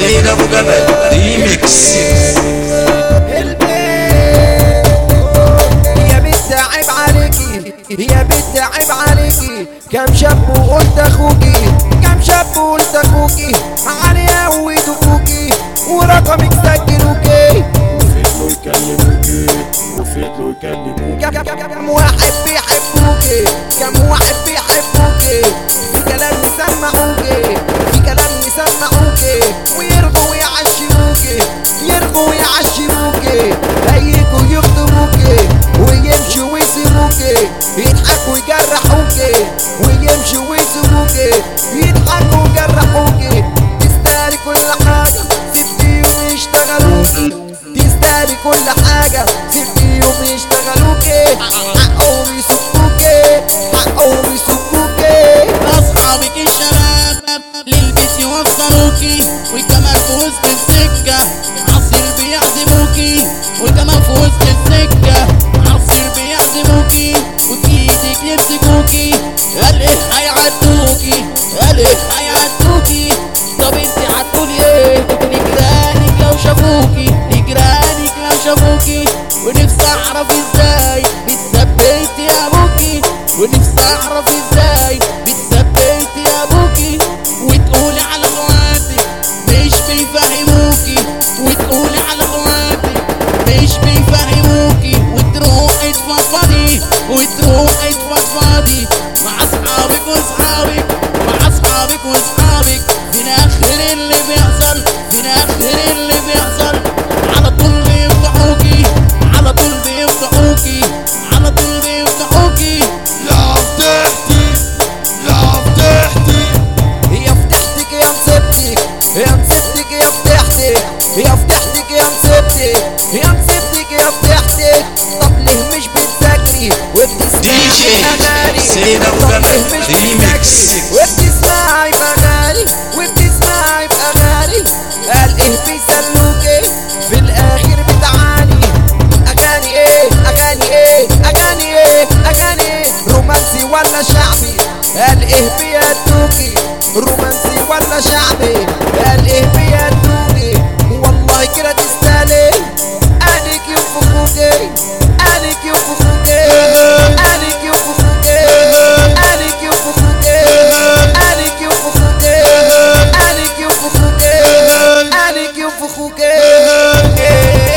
سيد ابو جبل ريميكس يا بنت عيب عليكي يا بنت عيب عليكي كم شاب وقلت اخوكي كم شاب وقلت اخوكي عليا ويدوكوكي ورقمك سجلوكي وفضلوا يكلموكي وفضلوا يكلموكي كم كم- كم واحد بيحبوكي كم واحد بيحبوكي في كلام يسمعوكي في كلام يسمعوكي ويرغوا ويعشموكي يرغوا ويعشموكي هيجوا يخدموكي ويمشوا ويسيبوكي يضحكوا ويجرحوكي ويمشوا ويسيبوكي يضحكوا ويجرحوكي تستاهلي كل حاجة سبتيهم يشتغلوكي تستاهلي كل حاجة سبتيهم يشتغلوكي حقهم يسكوكي حقهم يسكوكي اصحابك الشباب للبس يوصلوكي وكمان في وسط السكة عصير بيعزموكي وكمان في وسط السكة عصير بيعزموكي وفي ايدك يمسكوكي قال ايه هيعدوكي قال ايه هيعدوكي طب انت هتقولي ايه نجرانك لو شافوكي نجرانك لو شافوكي ونفسي اعرف ازاي بتثبت يا ابوكي ونفسي اعرف ازاي بتثبت يا ابوكي وتقولي على اخواتك مش بيفهموكي وتقولي على اخواتك مش بيفهموكي وتروحي تفضفضي وتروحي تفضفضي مع اصحابك واصحابك مع اصحابك واصحابك في الاخر اللي بيحصل في الاخر اللي بيحصل على طول بيفضحوكي على طول بيفضحوكي على طول بيفضحوكي يا فضحتي يا فضحتي يا فتحتك يا مصيبتك يا مصيبتك يا فتحتك يا فتحتك يا مصيبتك يا مصيبتك يا فتحتك طب ليه مش بتذاكري وبتسمعي دي جي اغاني سيد أبو طب جبل ليه مش ريميكس. بتذاكري وبتسمعي باغاني وبتسمعي باغاني قال ايه بيسلوكي في الاخر بتعاني اغاني ايه اغاني ايه اغاني ايه اغاني ايه رومانسي ولا شعبي قال ايه بيدوكي رومانسي ولا شعبي قال ايه بيدوكي والله كده تستاهلي انك ينفخوكي انك ينفخوكي انك ينفخوكي انك ينفخوكي انك ينفخوكي انك ينفخوكي انك ينفخوكي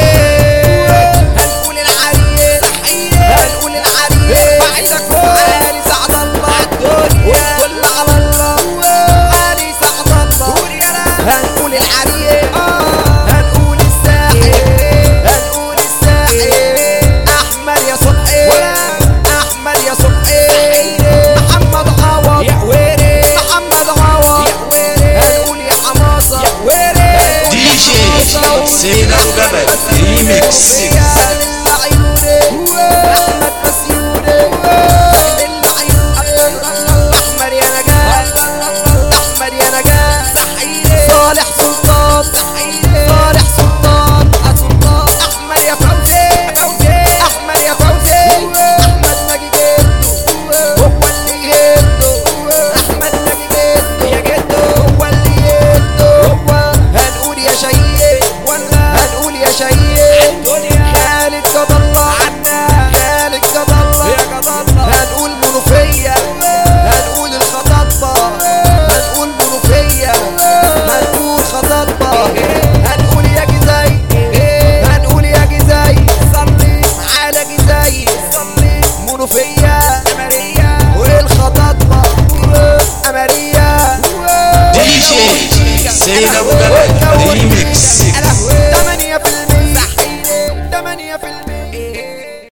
هنقول العريس هنقول العريس وعيدك عالي سعد الله والكل على الله عالي سعد الله هنقول العريس هنقول الساحل هنقول الساحل احمد يا صبحي احمد يا صبحي محمد عوض محمد عوض هنقول يا حماصه دي جي سيد ابو جبل ريميكس احمد بسيوني احمد يا نجاة احمد يا نجاة صالح سلطان صالح سلطان سلطان احمد يا فوزي احمد يا فوزي احمد ناجي جدو هو اللي يهده احمد ناجي جدو يا جدو هو اللي يهده هو هنقول يا شهيد هنقول يا شهيد خالد قد الله خالد قد الله هنقول منوفية هنقول الخطاطبة هنقول منوفية هنقول خطاطبة هنقول يا جزاي هنقول يا جزاي صلي على جزاي صلي منوفية والخطاطبة أمرية دي جي سيد ابو جبل ريميكس أنا